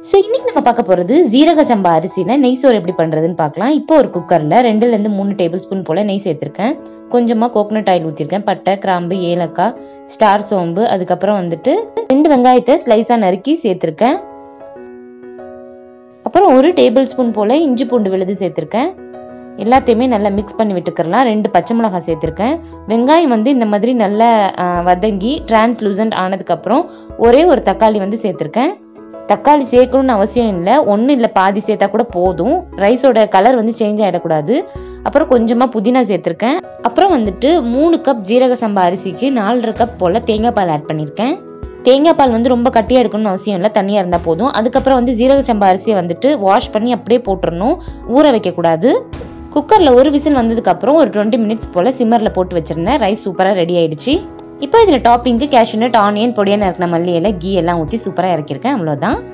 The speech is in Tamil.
ஸோ இன்னைக்கு நம்ம பார்க்க போகிறது ஜீரக சம்பா அரிசியில் நெய் சோறு எப்படி பண்ணுறதுன்னு பார்க்கலாம் இப்போ ஒரு குக்கரில் ரெண்டுலேருந்து மூணு டேபிள் ஸ்பூன் போல் நெய் சேர்த்துருக்கேன் கொஞ்சமாக கோகனட் ஆயில் ஊற்றிருக்கேன் பட்டை கிராம்பு ஏலக்காய் ஸ்டார் சோம்பு அதுக்கப்புறம் வந்துட்டு ரெண்டு வெங்காயத்தை ஸ்லைஸாக நறுக்கி சேர்த்துருக்கேன் அப்புறம் ஒரு டேபிள் ஸ்பூன் போல் இஞ்சி பூண்டு விழுது சேர்த்துருக்கேன் எல்லாத்தையுமே நல்லா மிக்ஸ் பண்ணி விட்டுக்கிறலாம் ரெண்டு பச்சை மிளகாய் சேர்த்துருக்கேன் வெங்காயம் வந்து இந்த மாதிரி நல்லா ஆ, வதங்கி டிரான்ஸ்லூசன்ட் ஆனதுக்கப்புறம் ஒரே ஒரு தக்காளி வந்து சேர்த்துருக்கேன் தக்காளி சேர்க்கணும்னு அவசியம் இல்லை ஒன்றும் இல்லை பாதி சேர்த்தா கூட போதும் ரைஸோட கலர் வந்து சேஞ்ச் ஆகிடக்கூடாது அப்புறம் கொஞ்சமாக புதினா சேர்த்துருக்கேன் அப்புறம் வந்துட்டு மூணு கப் ஜீரக சம்பா அரிசிக்கு நாலரை கப் போல் தேங்காய் பால் ஆட் பண்ணியிருக்கேன் தேங்காய் பால் வந்து ரொம்ப கட்டியாக எடுக்கணும்னு அவசியம் இல்லை தண்ணியாக இருந்தால் போதும் அதுக்கப்புறம் வந்து ஜீரக சம்பா அரிசியை வந்துட்டு வாஷ் பண்ணி அப்படியே போட்டுறணும் ஊற வைக்கக்கூடாது குக்கரில் ஒரு விசில் வந்ததுக்கப்புறம் ஒரு டுவெண்ட்டி மினிட்ஸ் போல் சிம்மரில் போட்டு வச்சுருந்தேன் ரைஸ் சூப்பராக ரெடி ஆயிடுச்சு இப்போ இதில் டாப்பிங்க்கு கேஷ்யூநட் ஆனியன் பொடியான இருக்கிற மல்லி இலை கீ எல்லாம் ஊற்றி சூப்பராக இறக்கியிருக்கேன் அவ்வளோதான்